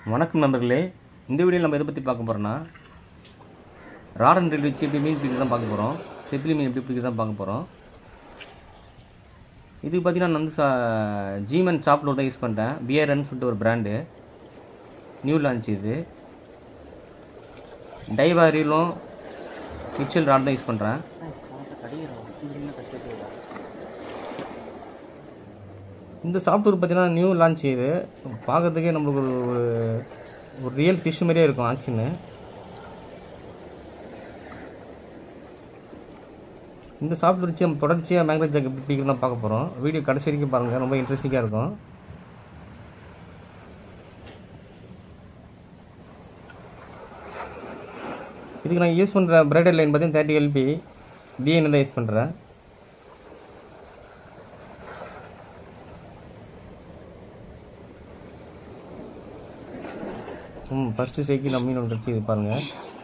வணக்கம் நண்பர்களே இந்த வீடியோவில் நம்ம எதை பற்றி பார்க்க போகிறோன்னா ராடன் ரெல் வச்சு எப்படி மீன் பிடிக்கிறது தான் பார்க்க போகிறோம் செப்பிலி மீன் எப்படி பிடிக்கிறது தான் பார்க்க போகிறோம் இதுக்கு பார்த்தீங்கன்னா நான் வந்து சா ஜீமன் ஷாப்பில் தான் யூஸ் பண்ணிட்டேன் பிஆர்என்னு சொல்லிட்டு ஒரு பிராண்டு நியூ லான்ச் இது டைவாரிலும் மிச்சல் ராட் தான் யூஸ் பண்ணுறேன் இந்த சாஃப்ட்வேர் பார்த்தீங்கன்னா நியூ லான்ச் இது பார்க்கறதுக்கே நம்மளுக்கு ஒரு ஒரு- ஒரு ரியல் ஃபிஷ் மாதிரியே இருக்கும் ஆக்ஷனு இந்த சாஃப்ட்வேர் வச்சு நம்ம தொடர்ச்சியாக மேங்க்ரேஜ் ஜாக் எப்படி பிடிக்கிறது தான் பார்க்க போகிறோம் வீடியோ கடைசி வரைக்கும் பாருங்கள் ரொம்ப இன்ட்ரெஸ்டிங்காக இருக்கும் இதுக்கு நான் யூஸ் பண்ணுற பிரைடல் லைன் பார்த்தீங்கன்னா தேர்ட்டி எல்பி பிஎன் தான் யூஸ் பண்ணுறேன் ம் ஃபஸ்ட்டு சைக்கிள் நம்ம மீன் ஒன்று வச்சு இது பாருங்கள்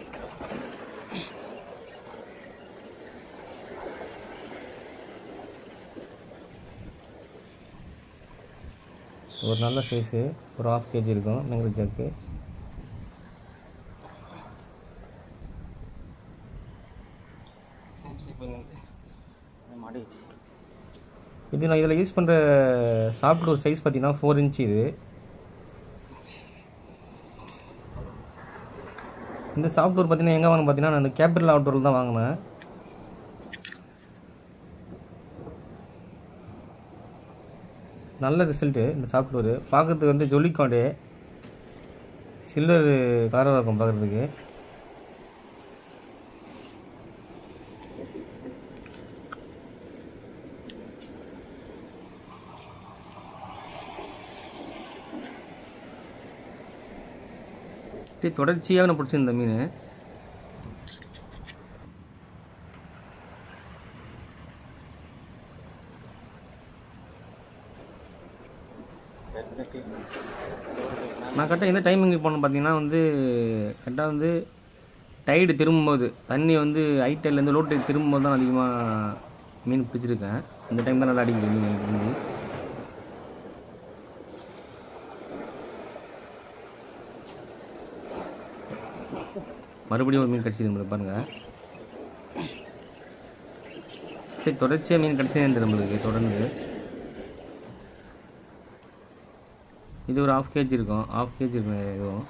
ஒரு நல்ல சைஸு ஒரு ஆஃப் கேஜி இருக்கும் மேங்கர் ஜாக்கு இது நான் இதில் யூஸ் பண்ணுற சாஃப்ட்வேர் சைஸ் பார்த்தீங்கன்னா ஃபோர் இன்ச் இது இந்த சாஃப்ட்வேர் பார்த்தீங்கன்னா எங்கே வாங்கினேன் பார்த்தீங்கன்னா நான் இந்த கேபிட்டல் அவுட்டோரில் தான் வாங்கினேன் நல்ல ரிசல்ட்டு இந்த சாஃப்ட்வேர் பார்க்கறதுக்கு வந்து ஜொலிக்காண்டே சில்வர் கலராக இருக்கும் பார்க்குறதுக்கு அப்படியே தொடர்ச்சியாக நான் பிடிச்சிருந்த மீன் நான் கரெக்டாக எந்த டைமிங் போனேன் பார்த்தீங்கன்னா வந்து கரெக்டாக வந்து டைடு திரும்பும்போது தண்ணி வந்து ஐட்டைலேருந்து லோ டைட் திரும்பும்போது தான் அதிகமாக மீன் பிடிச்சிருக்கேன் அந்த டைம் தான் நல்லா அடிக்குது மீன் எனக்கு தெரிஞ்சு மறுபடியும் ஒரு மீன் கிடச்சிது நம்மளுக்கு பாருங்கள் சரி தொடர்ச்சியாக மீன் கிடச்சதே நம்மளுக்கு தொடர்ந்து இது ஒரு ஆஃப் கேஜி இருக்கும் ஆஃப் கேஜி இருக்கும் இதுவும்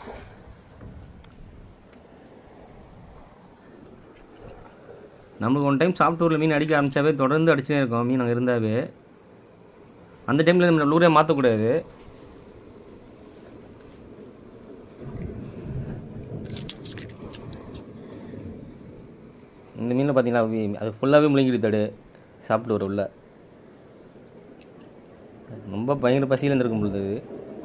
நம்மளுக்கு ஒன் டைம் சாஃப்ட்வேரில் மீன் அடிக்க ஆரம்பிச்சாவே தொடர்ந்து அடிச்சுட்டே இருக்கும் மீன் அங்கே இருந்தாவே அந்த டைமில் நம்ம லூரே மாற்றக்கூடாது இந்த மீனில் பார்த்தீங்கன்னா வி- அது ஃபுல்லாகவே முழுங்கிட்டு தடு சாப்பிட்டு வர உள்ள ரொம்ப பயங்கர பசியில் இருந்திருக்கும் பொழுது அது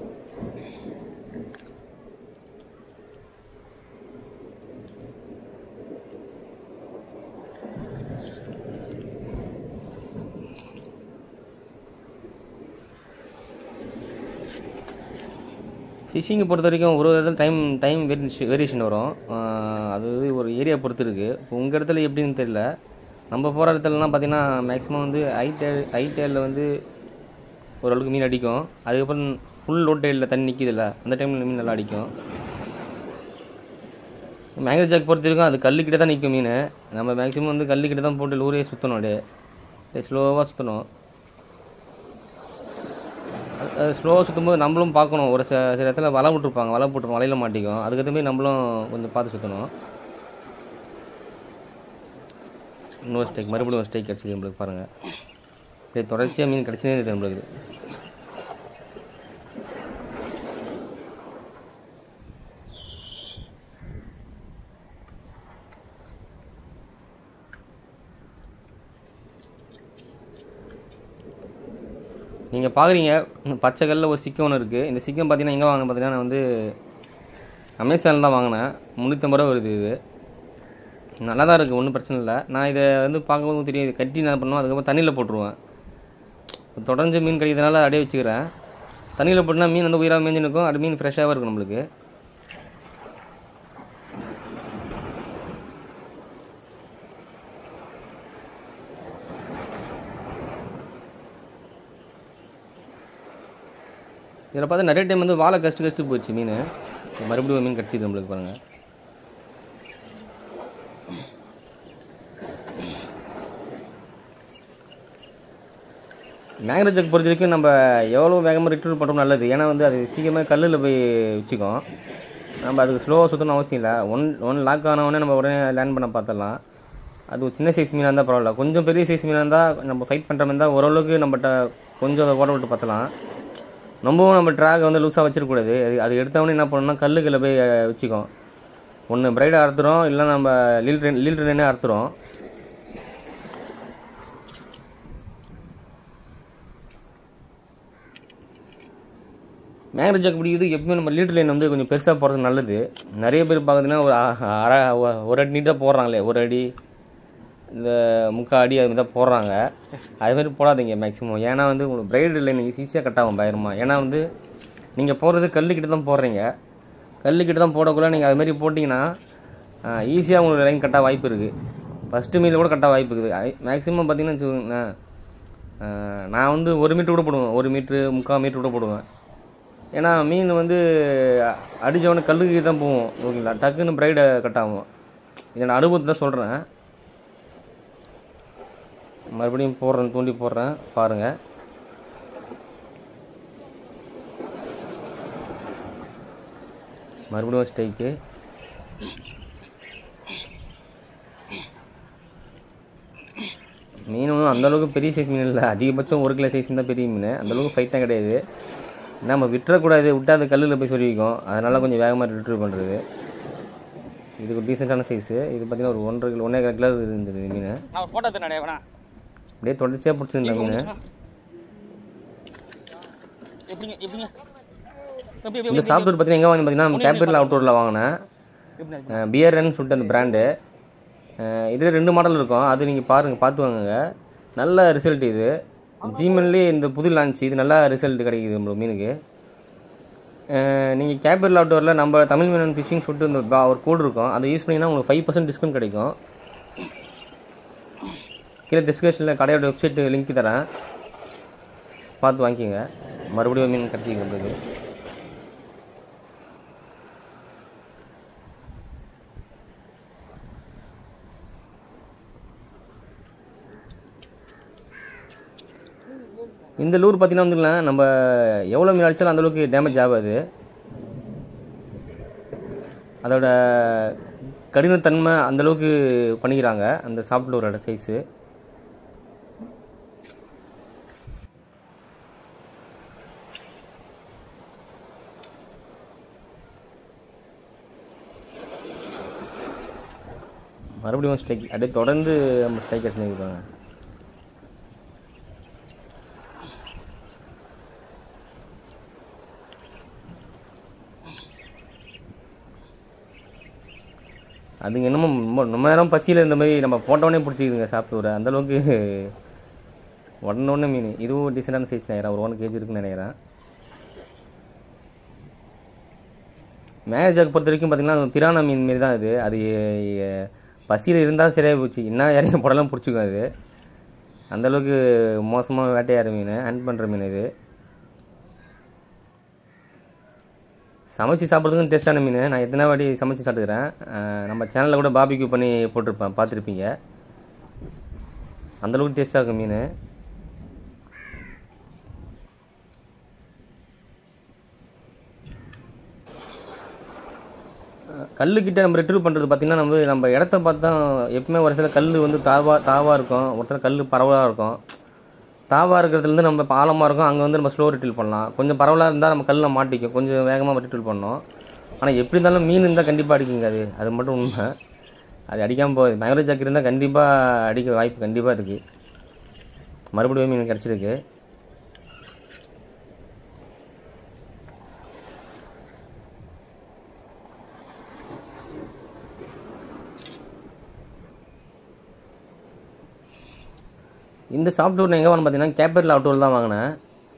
ஃபிஷிங்கை பொறுத்த வரைக்கும் ஒரு ஒரு இடத்துல டைம் டைம் வேரியேஷன் வேரியேஷன் வரும் ஆஹ் அது ஒரு ஏரியா பொறுத்து இருக்குது இப்போ உங்கள் இடத்துல எப்படின்னு தெரியல நம்ம போகிற இடத்துலலாம் பார்த்தீங்கன்னா மேக்ஸிமம் வந்து ஐ டேல் ஐ டேலில் வந்து ஓரளவுக்கு மீன் அடிக்கும் அதுக்கப்புறம் ஃபுல் லோட் டேலில் தண்ணி நிற்கிதுல்ல அந்த டைமில் மீன் நல்லா அடிக்கும் மேங்கர் ஜாக் பொறுத்த வரைக்கும் அது கல்லுக்கிட்ட தான் நிற்கும் மீன் நம்ம மேக்ஸிமம் வந்து கல்லுக்கிட்ட தான் போட்டு லூரே சுற்றணும் அப்படியே ஸ்லோவாக சுற்றணும் அது ஸ்லோவாக சுற்றும்போது நம்மளும் பார்க்கணும் ஒரு சில சில இடத்துல வலை விட்டுருப்பாங்க வலை போட்டு வலையில் மாட்டிக்கும் அதுக்கேற்ற மாதிரி நம்மளும் கொஞ்சம் பார்த்து சுற்றணும் இன்னொரு ஸ்டேக் மறுபடியும் ஒரு ஸ்டேக் கிடச்சிது நம்மளுக்கு பாருங்கள் சரி தொடர்ச்சியாக மீன் கிடச்சதே இருக்குது நம்மளுக்கு நீங்கள் பார்க்குறீங்க பச்சை கல்லில் ஒரு சிக்கம் ஒன்று இருக்குது இந்த சிக்கம் பார்த்தீங்கன்னா எங்கே வாங்கினேன் பார்த்தீங்கன்னா நான் வந்து அமேசானில் தான் வாங்கினேன் முந்நூற்றம்பது ரூபா வருது இது நல்லா தான் இருக்குது ஒன்றும் பிரச்சனை இல்லை நான் இதை வந்து பார்க்கும்போது தெரியும் இது கட்டி நான் பண்ணுவேன் அதுக்கப்புறம் தண்ணியில் போட்டுருவேன் தொடர்ந்து மீன் கிடைக்கிறதுனால அப்படியே வச்சுக்கிறேன் தண்ணியில் போட்டுனா மீன் வந்து உயிராக மேய்ஞ்சு நிற்கும் அது மீன் ஃப்ரெஷ்ஷாகவும் இருக்கும் நம்மளுக்கு இதில் பார்த்தா நிறைய டைம் வந்து வாழை கஷ்டு கஷ்டு போச்சு மீன் மறுபடியும் ஒரு மீன் கிடச்சிது நம்மளுக்கு பாருங்கள் மேக்னெட் ஜக் பொறுத்த வரைக்கும் நம்ம எவ்வளோ வேகமாக ரிட்ரீவ் பண்ணுறோம் நல்லது ஏன்னா வந்து அது சீக்கிரமாக கல்லில் போய் வச்சுக்கும் நம்ம அதுக்கு ஸ்லோவாக சுற்றணும் அவசியம் இல்லை ஒன் ஒன் லாக் ஆனவொடனே நம்ம உடனே லேண்ட் பண்ண பார்த்துடலாம் அது ஒரு சின்ன சைஸ் மீனாக இருந்தால் பரவாயில்ல கொஞ்சம் பெரிய சைஸ் மீனாக இருந்தால் நம்ம ஃபைட் பண்ணுற மாதிரி இருந்தால் ஓரளவுக்கு நம்மகிட்ட கொஞ்சம் அதை ஓட விட்டு பார்த்தலாம் ரொம்பவும் நம்ம ட்ராக் வந்து லூஸாக வச்சிடக்கூடாது அது அது எடுத்தவொடனே என்ன பண்ணணும்னா கல்லுக்குள்ள போய் அஹ், வச்சுக்கும் ஒன்று பிரைடாக அறுத்துறோம் இல்லை நம்ம லீல் ட்ரெயின் லீல் ட்ரெயினே அறுத்துறோம் மேக்னெட் ஜாக் பிடிக்கிறது எப்பவுமே நம்ம லீட்டர் லைன் வந்து கொஞ்சம் பெருசாக போகிறது நல்லது நிறைய பேர் பார்க்குறதுன்னா ஒரு அ- அரை ஒ- ஒரு அடி நீட்டாக போடுறாங்களே ஒரு அடி இந்த முக்கால் அடி அது மாதிரி தான் போடுறாங்க அது மாதிரி போடாதீங்க மேக்ஸிமம் ஏன்னா வந்து உங்களுக்கு பிரைடு லைன் ஈஸியாக கட் ஆகும் பயமா ஏன்னா வந்து நீங்கள் போடுறது கல்லுக்கிட்ட தான் போடுறீங்க கல்லுக்கிட்ட தான் போடக்குள்ள நீங்கள் அது மாதிரி போட்டிங்கன்னா ஈஸியாக உங்களுக்கு லைன் கட்டாக வாய்ப்பு இருக்குது ஃபஸ்ட்டு மீல் கூட கட்டாக வாய்ப்பு இருக்குது மேக்ஸிமம் பார்த்தீங்கன்னா வச்சுக்கோங்களேன் ஆஹ், நான் வந்து ஒரு மீட்ரு கூட போடுவேன் ஒரு மீட்ரு முக்கால் மீட்ரு கூட போடுவேன் ஏன்னா மீன் வந்து அடித்தவொடனே கல்லுக்கு தான் போவோம் ஓகேங்களா டக்குன்னு பிரைடை கட் ஆகும் இதை நான் அனுபவத்தை தான் சொல்கிறேன் மறுபடியும் போடுறேன் தூண்டி போடுறேன் பாருங்கள் மறுபடியும் ஸ்டைக்கு மீன் ஒன்றும் அந்தளவுக்கு பெரிய சைஸ் மீன் இல்லை அதிகபட்சம் ஒரு கிலோ சைஸ் தான் பெரிய மீன் அந்தளவுக்கு ஃபைட்டாக கிடையாது நம்ம விட்டுறக்கூடாது விட்டா அது கல்லில் போய் சொருவிக்கும் அதனால் கொஞ்சம் வேகமாக ரிட்ரீவ் பண்ணுறது இது ஒரு டீசெண்டான சைஸு இது பார்த்தீங்கன்னா ஒரு ஒன்றரை கிலோ ஒன்றே கிலோ இருந்தது இந்த மீன் நான் ஒரு ஃபோட்டோ எடுத்து வேணா அப்படியே தொடர்ச்சியாக பிடிச்சிருந்த மீன் எப்படிங்க எப்படிங்க எப்படி எப்படி இந்த சாஃப்ட்வேர் பார்த்தீங்கன்னா எங்கே வாங்கி பார்த்தீங்கன்னா கேபிட்டல் அவுட்டோரில் வாங்கினேன் எப்படி பியர்ன்னு சொல்லிட்டு அந்த பிராண்டு இதில் ரெண்டு மாடல் இருக்கும் அது நீங்கள் பாருங்கள் பார்த்து வாங்குங்க நல்ல ரிசல்ட் இது ஜிமென்லேயே இந்த புது லான்ச் இது நல்ல ரிசல்ட் கிடைக்குது நம்ம மீனுக்கு நீங்கள் கேபிட்டல் அவுட்டோரில் நம்ம தமிழ் மீன் ஃபிஷிங் சொல்லிட்டு இந்த பா- ஒரு கோட் இருக்கும் அதை யூஸ் பண்ணிங்கன்னா உங்களுக்கு ஃபைவ் பர்சன்ட் டிஸ்கவுண்ட் கிடைக்கும் கீழே டிஸ்கிரிப்ஷனில் கடையோட வெப்சைட் லிங்க் தரேன் பார்த்து வாங்கிக்கோங்க மறுபடியும் மீன் கிடச்சிக்க உங்களுக்கு இந்த லூர் பார்த்தீங்கன்னா வந்துங்களேன் நம்ம எவ்வளோ மீன் அடித்தாலும் அந்தளவுக்கு டேமேஜ் ஆகாது அதோட கடினத்தன்மை அந்தளவுக்கு பண்ணிக்கிறாங்க அந்த சாஃப்ட் லூரோட சைஸு மறுபடியும் ஸ்ட்ரைக் அப்படியே தொடர்ந்து நம்ம ஸ்ட்ரைக்கர்ஸ் நிற்கிறாங்க அதுங்க என்னமோ ரொம்ப ரொம்ப நேரம் பசியில் இருந்த மாதிரி நம்ம போட்டோடனே பிடிச்சிக்குதுங்க சாப்பிட்டு அந்தளவுக்கு உடனே உடனே மீன் இதுவும் டீசெண்டான சைஸ் நினைக்கிறேன் ஒரு ஒன் கேஜி இருக்குன்னு நினைக்கிறேன் மேரேஜாக்கு பொறுத்த வரைக்கும் பார்த்தீங்கன்னா பிரானா மீன் மாரி தான் இது அது பசியில் இருந்தால் சரியாக போச்சு என்ன இறங்கி போடலாம் பிடிச்சிக்கும் அது அந்தளவுக்கு மோசமாக வேட்டையாடுற மீன் ஹண்ட் பண்ணுற மீன் இது சமைச்சு சாப்பிட்றதுக்கும் டேஸ்ட்டான மீன் நான் எத்தனை வாட்டி சமைச்சு சாப்பிட்டுக்கிறேன் அஹ் நம்ம சேனலில் கூட பாபிக்யூ பண்ணி போட்டிருப்பேன் பார்த்துருப்பீங்க அந்தளவுக்கு டேஸ்ட்டாக இருக்கும் மீன் கல்லுக்கிட்ட நம்ம ரிட்ரீவ் பண்ணுறது பார்த்திங்கன்னா நம்ம நம்ம இடத்த பார்த்தா எப்பவுமே ஒரு இடத்துல கல் வந்து தாவா தாவாக இருக்கும் ஒரு இடத்துல கல் பரவலாக இருக்கும் தாவாக இருக்கிறதுலேருந்து நம்ம இப்ப ஆழமா இருக்கும் அங்கே வந்து நம்ம ஸ்லோ ரிட்ரீவ் பண்ணலாம் கொஞ்சம் பரவலாக இருந்தால் நம்ம கல்லில் மாட்டிக்கும் கொஞ்சம் வேகமாக ரிட்ரீவ் பண்ணோம் ஆனால் எப்படி இருந்தாலும் மீன் இருந்தால் கண்டிப்பாக அடிக்குங்க அது அது மட்டும் உண்மை அது அடிக்காமல் போகுது மேக்ரோ ஜாக் இருந்தால் கண்டிப்பாக அடிக்க வாய்ப்பு கண்டிப்பாக இருக்குது மறுபடியும் மீன் கிடச்சிருக்கு இந்த சாஃப்ட்வேர் நான் எங்கே வாங்க பார்த்தீங்கன்னா கேபிட்டல் அவுட்டோர் தான் வாங்கினேன்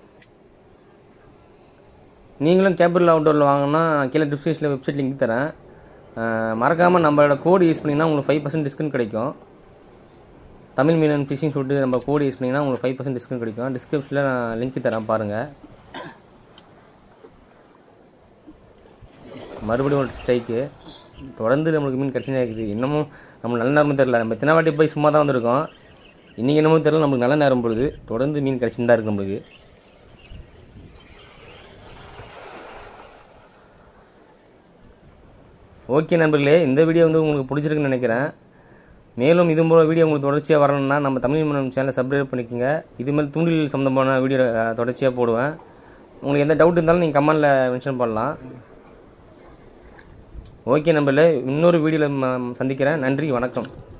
நீங்களும் கேபிட்டல் அவுட்டோரில் வாங்கினா கீழே டிஸ்கிரிப்ஷனில் வெப்சைட் லிங்க் தரேன் மறக்காமல் நம்மளோட கோடு யூஸ் பண்ணிங்கன்னா உங்களுக்கு ஃபைவ் பர்சன்ட் டிஸ்கவுண்ட் கிடைக்கும் தமிழ் மீனன் ஃபிஷிங் சொல்லிட்டு நம்ம கோடு யூஸ் பண்ணிங்கன்னா உங்களுக்கு ஃபைவ் பர்சன்ட் டிஸ்கவுண்ட் கிடைக்கும் டிஸ்கிரிப்ஷனில் நான் லிங்க் தரேன் பாருங்கள் மறுபடியும் ஒரு ஸ்ட்ரைக்கு தொடர்ந்து நம்மளுக்கு மீன் கிடச்சினே இருக்குது இன்னமும் நம்ம நல்ல நேரமும் தெரில நம்ம எத்தனை வாட்டி போய் சும்மா தான் வந்திருக்கோம் இன்றைக்கி என்னமோ தெரியல நம்மளுக்கு நல்ல நேரம் பொழுது தொடர்ந்து மீன் கிடச்சின்னு தான் இருக்கு நம்மளுக்கு ஓகே நண்பர்களே இந்த வீடியோ வந்து உங்களுக்கு பிடிச்சிருக்குன்னு நினைக்கிறேன் மேலும் இது போல வீடியோ உங்களுக்கு தொடர்ச்சியாக வரணும்னா நம்ம தமிழ் மனம் சேனலை சப்ஸ்கிரைப் பண்ணிக்கோங்க இது மாதிரி தூண்டில் சம்மந்தமான வீடியோ அஹ், தொடர்ச்சியாக போடுவேன் உங்களுக்கு எந்த டவுட் இருந்தாலும் நீங்கள் கமெண்டில் மென்ஷன் பண்ணலாம் ஓகே நண்பர்களே இன்னொரு வீடியோவில் சந்திக்கிறேன் நன்றி வணக்கம்